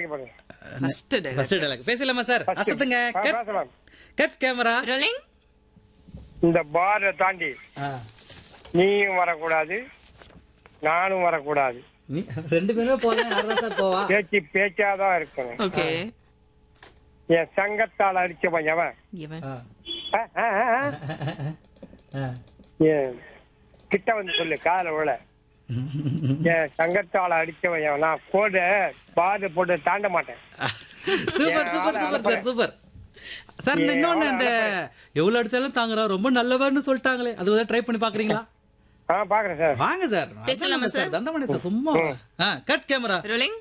Dialogue பாருங்க first dialogue first dialogue பேசலாமா sir First. அசத்துங்க ஆ, கட் பேசலாம் கட் கேமரா ரோலிங் இந்த பாரை தாண்டி நீயும் வரக்கூடாது நானும் வரக்கூடாது நீ ரெண்டு பேருமே போலாம் யாரா சார் போவா பேச்சு பேச்சாதான் இருக்கணும் ஓகே என் சங்கத்தால் அடிச்சவன் எவன் இவன் ஆ. ஆ, ஆ, ஆ, ஆ. ஆ. ஏன் கிட்ட வந்து சொல்லு கால உள்ள என் சங்கத்தால அடிச்சவன் எவன் நான் கோடு பாரு போட்டு தாண்ட மாட்டேன் சூப்பர் ஏன் சூப்பர் ஆளை சூப்பர் சார் அனுப்புறேன். சூப்பர் சார் ஏன் இன்னொன்னு ஆளை அந்த எவ்வளவு அடிச்சாலும் தாங்குறா ரொம்ப நல்லவன்னு சொல்லிட்டாங்களே அது வந்து ட்ரை பண்ணி பாக்குறீங்களா ஆ பாக்குறேன் சார் வாங்க சார் பேசலாமா சார்? தண்டமணி சார் சும்மா ஆ கட் கேமரா ரோலிங்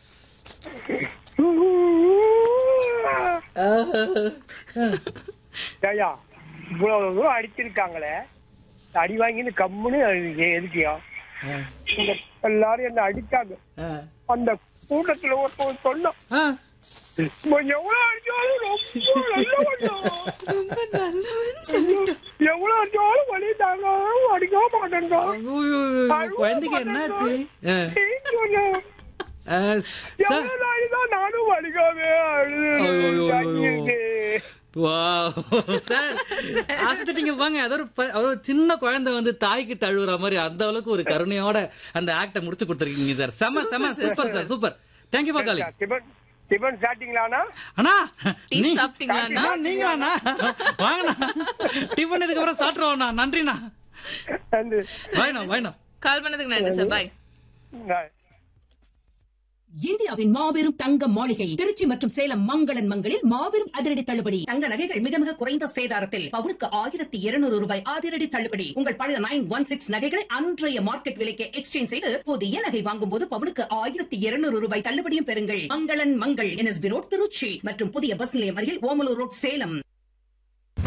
ஐயா இவ்வளவு தூரம் அடிச்சிருக்காங்களே அடி வாங்கின்னு கம்முன்னு எதுக்கியா இந்த எல்லாரும் என்ன அடிச்சாங்க அந்த கூட்டத்துல ஒருத்தவன் சொன்னான் இவன் எவ்வளவு அடிச்சாலும் ரொம்ப நல்லவன்டா. ரொம்ப நல்லவன் சொல்லிட்டோம் எவ்வளவு அடிச்சாலும் வலிதாங்க அடிக்க மாட்டேன்டா குழந்தைக்கு என்னாச்சு ஆ. சொன்னேன். ஆ, சார் எவ்வளவு நாளைக்குதான் நானும் வலிக்காம ஐயோ, ஐயோ, ஐயோ. அழுது Wow. சார் அசத்துட்டீங்க வாங்க அது ஒரு ப- அது ஒரு சின்ன குழந்தை வந்து தாய்கிட்ட அழுகுற மாதிரி அந்த அளவுக்கு ஒரு கருணையோட அந்த ஆக்ட முடிச்சு கொடுத்துருக்கீங்க சார் செம செம super sir super thank you for calling tiffin tiffin சாப்பிட்டீங்களாண்ணா அண்ணா டீ நீ- சாப்பிட்டீங்களாண்ணா? அண்ணா, நீங்களாண்ணா வாங்கண்ணா டிஃபன் இதுக்கு அப்புறம் சாப்பிட்றோம்ண்ணா நன்றிண்ணா நன்றி. வாய்ண்ணா வாய்ண்ணா கால் பண்ணதுக்கு நன்றி சார் பாய் நான் இந்தியாவின் மாபெரும் தங்க மாளிகை திருச்சி மற்றும் சேலம் மங்களன் மங்களில் மாபெரும் அதிரடி தள்ளுபடி தங்க நகைகள் மிக மிக குறைந்த சேதாரத்தில் பவுனுக்கு ஆயிரத்தி இருநூறு ரூபாய் அதிரடி தள்ளுபடி உங்கள் பழைய நைன் ஒன் சிக்ஸ் நகைகளை அன்றைய மார்க்கெட் விலைக்கு எக்ஸ்சேஞ்ச் செய்து புதிய நகை வாங்கும் போது பவுனுக்கு ஆயிரத்தி இருநூறு ரூபாய் தள்ளுபடியும் பெறுங்கள் மங்களன் மங்கள் என்எஸ்பி ரோட் திருச்சி மற்றும் புதிய பஸ் நிலையம் அருகில் ஓமலூர் ரோட் சேலம்